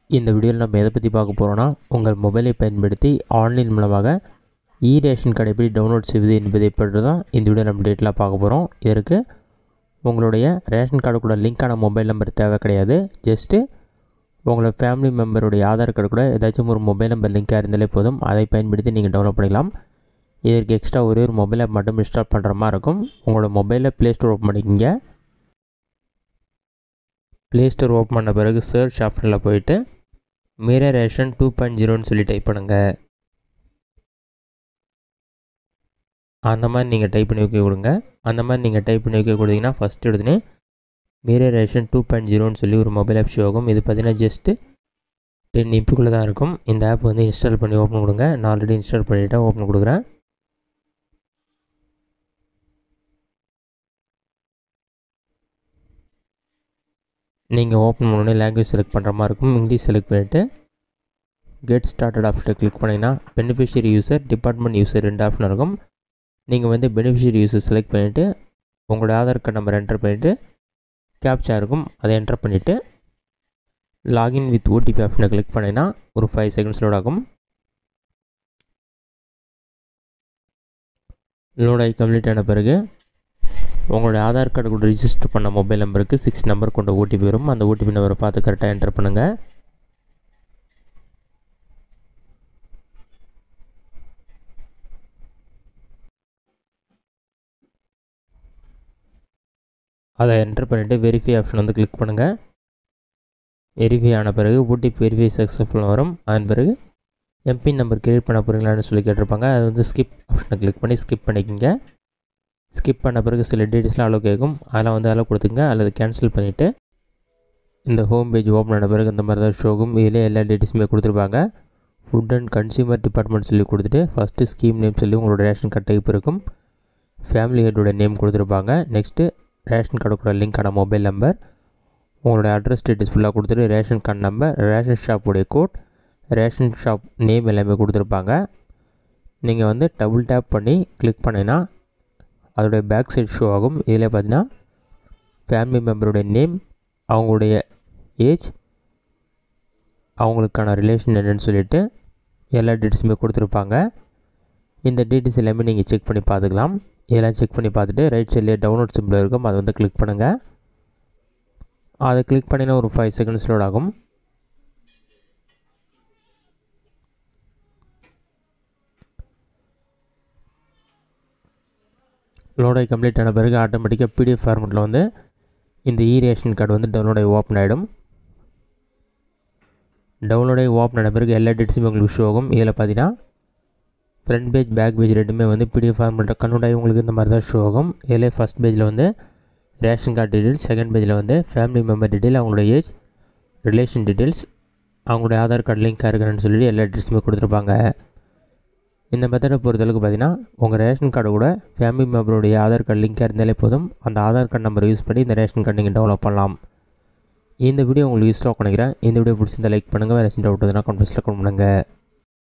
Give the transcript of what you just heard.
இந்த வீடியோவில் நம்ம எதை பற்றி பார்க்க போகிறோன்னா உங்கள் மொபைலை பயன்படுத்தி ஆன்லைன் மூலமாக இ ரேஷன் கார்டு எப்படி டவுன்லோட் செய்வது என்பதை பற்றி தான் இந்த வீடியோ நம்ம டேட்டில் பார்க்க போகிறோம் இதற்கு உங்களுடைய ரேஷன் கார்டு கூட லிங்கான மொபைல் நம்பர் தேவை கிடையாது ஜஸ்ட்டு உங்களோட ஃபேமிலி மெம்பருடைய ஆதார் கார்டு கூட ஏதாச்சும் ஒரு மொபைல் நம்பர் லிங்காக இருந்தாலே போதும் அதை பயன்படுத்தி நீங்கள் டவுன்லோட் பண்ணிக்கலாம் இதற்கு எக்ஸ்ட்ரா ஒரே ஒரு மொபைலை மட்டும் இன்ஸ்டால் பண்ணுற மாதிரி இருக்கும் உங்களோட மொபைலில் ப்ளே ஸ்டோர் ஓப்பன் பண்ணிக்கிங்க ப்ளே ஸ்டோர் ஓப்பன் பண்ண பிறகு சர்ச் ஆப்ஷனில் போயிட்டு மீரா ரேஷன் டூ பாயிண்ட் ஜீரோன்னு சொல்லி டைப் பண்ணுங்கள் அந்த மாதிரி நீங்கள் டைப் பண்ணி வைக்க கொடுங்க அந்த மாதிரி நீங்கள் டைப் பண்ணி வைக்க கொடுத்தீங்கன்னா ஃபஸ்ட் எடுத்துனே மீரா ரேஷன் டூ பாயிண்ட் ஜீரோன்னு சொல்லி ஒரு மொபைல் ஆப் ஷோ ஆகும் இது பார்த்தீங்கன்னா ஜஸ்ட்டு டென் இப்புக்குள்ளே தான் இருக்கும் இந்த ஆப் வந்து இன்ஸ்டால் பண்ணி ஓப்பன் கொடுங்க நான் ஆல்ரெடி இன்ஸ்டால் பண்ணிவிட்டேன் ஓப்பன் கொடுக்குறேன் நீங்கள் ஓப்பன் பண்ணோடனே லாங்குவேஜ் செலக்ட் பண்ணுற மாதிரி இருக்கும் இங்கிலீஷ் செலக்ட் பண்ணிவிட்டு கெட் ஸ்டார்டட் ஆப்ஷனை கிளிக் பண்ணிங்கன்னா பெனிஃபிஷியரி யூசர் டிபார்ட்மெண்ட் யூசர் ரெண்டு ஆப்ஷன் இருக்கும் நீங்கள் வந்து பெனிஃபிஷியரி யூசர் செலக்ட் பண்ணிவிட்டு உங்களோட ஆதார் கார்டு நம்பர் என்டர் பண்ணிவிட்டு கேப்சா இருக்கும் அதை என்டர் பண்ணிவிட்டு லாகின் வித் ஓடிபி ஆப்ஷனை கிளிக் பண்ணிங்கன்னா ஒரு ஃபைவ் செகண்ட்ஸ் லோட் ஆகும் லோட் ஆகி கம்ப்ளீட் ஆன பிறகு உங்களுடைய ஆதார் கார்டு கூட ரிஜிஸ்டர் பண்ண மொபைல் நம்பருக்கு சிக்ஸ் நம்பர் கொண்ட ஓடிபி வரும் அந்த ஓடிபி நம்பரை பார்த்து கரெக்டாக என்டர் பண்ணுங்கள் அதை என்டர் பண்ணிவிட்டு வெரிஃபை ஆப்ஷன் வந்து கிளிக் பண்ணுங்கள் வெரிஃபை ஆன பிறகு ஓடிபி வெரிஃபை சக்ஸஸ்ஃபுல் வரும் அதன் பிறகு எம்பின் நம்பர் கிரியேட் பண்ண போகிறீங்களான்னு சொல்லி கேட்டிருப்பாங்க அது வந்து ஸ்கிப் ஆப்ஷனை கிளிக் பண்ணி ஸ்கிப் பண்ணிக்கோங்க ஸ்கிப் பண்ண பிறகு சில டீட்டெயில்ஸ்லாம் அளவு கேட்கும் அதெல்லாம் வந்து அளவு கொடுத்துங்க அல்லது கேன்சல் பண்ணிவிட்டு இந்த ஹோம் பேஜ் ஓப்பன் ஆன பிறகு இந்த மாதிரி தான் ஷோகும் இதில் எல்லா டீட்டெயில்ஸுமே கொடுத்துருப்பாங்க ஃபுட் அண்ட் கன்சியூமர் டிபார்ட்மெண்ட் சொல்லி கொடுத்துட்டு ஃபஸ்ட்டு ஸ்கீம் நேம் சொல்லி உங்களோட ரேஷன் கார்டு டைப் இருக்கும் ஃபேமிலி ஹெட்டோட நேம் கொடுத்துருப்பாங்க நெக்ஸ்ட்டு ரேஷன் கார்டு கூட லிங்கான மொபைல் நம்பர் உங்களோட அட்ரஸ் டீட்டெயில்ஸ் ஃபுல்லாக கொடுத்துட்டு ரேஷன் கார்டு நம்பர் ரேஷன் ஷாப்புடைய கோட் ரேஷன் ஷாப் நேம் எல்லாமே கொடுத்துருப்பாங்க நீங்கள் வந்து டபுள் டேப் பண்ணி கிளிக் பண்ணிங்கன்னா அதோடைய பேக் சைட் ஷோ ஆகும் இதில் பார்த்தீங்கன்னா ஃபேமிலி மெம்பருடைய நேம் அவங்களுடைய ஏஜ் அவங்களுக்கான ரிலேஷன் என்னன்னு சொல்லிட்டு எல்லா டீட்டெயில்ஸுமே கொடுத்துருப்பாங்க இந்த டீட்டெயில்ஸ் எல்லாமே நீங்கள் செக் பண்ணி பார்த்துக்கலாம் இதெல்லாம் செக் பண்ணி பார்த்துட்டு ரைட் சைட்லேயே டவுன்லோட் சிம்பிள் இருக்கும் அதை வந்து கிளிக் பண்ணுங்கள் அதை கிளிக் பண்ணினா ஒரு ஃபைவ் செகண்ட்ஸ் லோட் ஆகும் லோடாகி கம்ப்ளீட் ஆன பிறகு ஆட்டோமேட்டிக்காக பிடிஎஃப் ஃபார்மெட்டில் வந்து இந்த இ ரேஷன் கார்டு வந்து டவுன்லோட் ஆகி ஓப்பன் ஆகிடும் டவுன்லோட் ஆகி ஓப்பன் ஆன பிறகு எல்லா டீட்டெயில்ஸுமே உங்களுக்கு ஷோ ஆகும் இதில் பார்த்தீங்கன்னா ஃப்ரண்ட் பேஜ் பேக் பேஜ் ரெண்டுமே வந்து பிடிஎஃப் ஃபார்மெட்டில் கன்வெர்ட் ஆகி உங்களுக்கு இந்த மாதிரி தான் ஷோ ஆகும் இதில் ஃபஸ்ட் பேஜில் வந்து ரேஷன் கார்டு டீட்டெயில்ஸ் செகண்ட் பேஜில் வந்து ஃபேமிலி மெம்பர் டீட்டெயில் அவங்களோட ஏஜ் ரிலேஷன் டீட்டெயில்ஸ் அவங்களுடைய ஆதார் கார்டு லிங்காக இருக்கான்னு சொல்லி எல்லா டீட்டெயில்ஸுமே கொடுத்துருப்பாங்க இந்த மெத்தடை பொறுத்தளவுக்கு பார்த்தீங்கன்னா உங்கள் ரேஷன் கார்டு கூட ஃபேமிலி மெம்பருடைய ஆதார் கார்டு லிங்காக இருந்தாலே போதும் அந்த ஆதார் கார்டு நம்பரை யூஸ் பண்ணி இந்த ரேஷன் கார்டு நீங்கள் டெவலப் பண்ணலாம் இந்த வீடியோ உங்களுக்கு யூஸ்ஃபுல்லாக நினைக்கிறேன் இந்த வீடியோ பிடிச்சிருந்தா லைக் பண்ணுங்கள் வேறு சின்ன டவுட் எதுனா கமெண்ட்ஸில் கமெண்ட் பண்ணுங்கள்